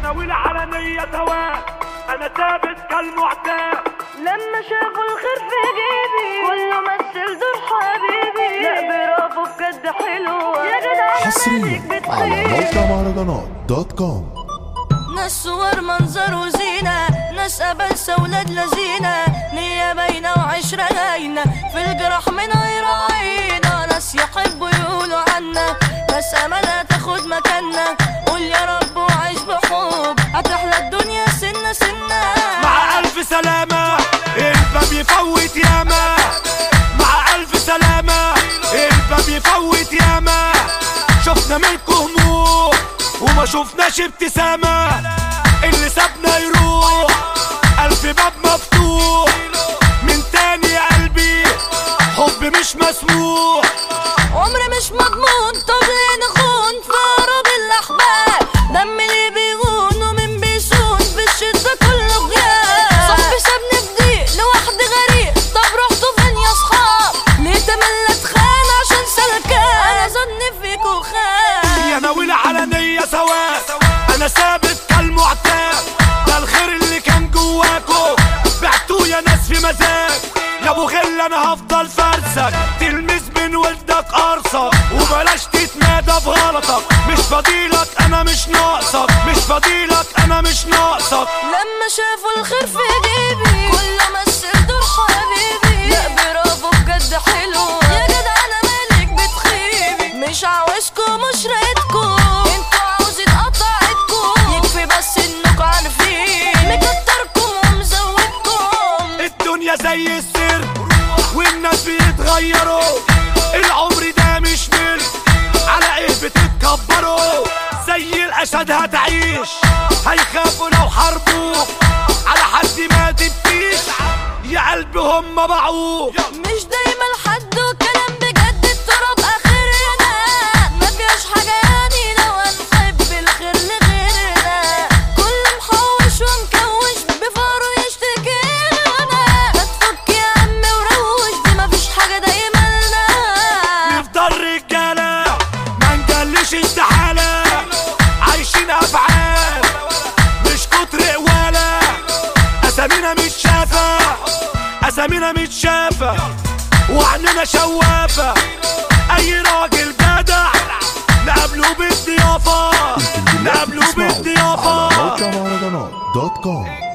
ناوي العلنية سواء انا ثابت كالمعتاد لما شافوا الخير في جيبي كله مثل دور حبيبي لا برافو بجد حلوة يا جدع حصريا على موقع مهرجانات دوت كوم ناس صور منظر وزينة ناس أبلسة ولاد لذينة نية باينة وعشرة هاينة في الجرح من غير عينة ناس يحبوا يقولوا عنا ناس أمانة تاخد مكاننا قول يا رب وعيش بحب هتحلى الدنيا سنة سنة مع الف سلامة الباب يفوت ياما مع الف سلامة الباب يفوت ياما شفنا منكم هموم وما شفناش ابتسامة اللي سابنا يروح الف باب مفتوح من تاني يا قلبي حب مش مسموح عمر مش مضمون طب ليه نخون في أقرب الأحباب دم اللي بيغون ومن بيسون في الشدة كله غياب صاحبي سابني في ضيق لوحدي غريق طب رحتوا فين يا صحاب ليه تملى اتخان عشان سلكان أنا ظني فيكوا خان يا ناوي العلنية سواء انا ثابت كالمعتاد ده الخير اللي كان جواكو بعتوه يا ناس في مزاج يا ابو غل انا هفضل فرسك تلمس من ولدك ارصك وبلاش تتمادى بغلطك مش فضيلك انا مش ناقصك مش فضيلك انا مش ناقصك لما شافوا الخير في جيبي كله مثل دور حبيبي لا برافو بجد حلو يا جدع انا مالك بتخيبي مش عاوزكوا مش رايدكوا انتوا عاوزين قطعتكوا يكفي بس انكوا عارفين مكتركم ومزودكم الدنيا زي السر والناس بيتغيروا العمر ده مش ملك على ايه بتتكبروا زي الاسد هتعيش هيخافوا لو حاربوك على حد ما تبكيش يا قلبي هم باعوك مش دايما الحد وكلام بجد التراب اخرنا ما فيهاش حاجه يعني لو هنحب الخير لغيرنا كل محوش ومكوش بفاره يشتكي لنا ما تفك يا عم وروش دي ما فيش حاجه دايما لنا نفضل رجالة ما نجلش استحالة عايشين أفعال مش كتر قوالة أسامينا مش شافة أسامينا مش شافة وعننا شوافة أي راجل جدع نقابله بالضيافة انتم دلوقتي نقابله بتسمعوا بالضيافة على موقع مهرجانات دوت كوم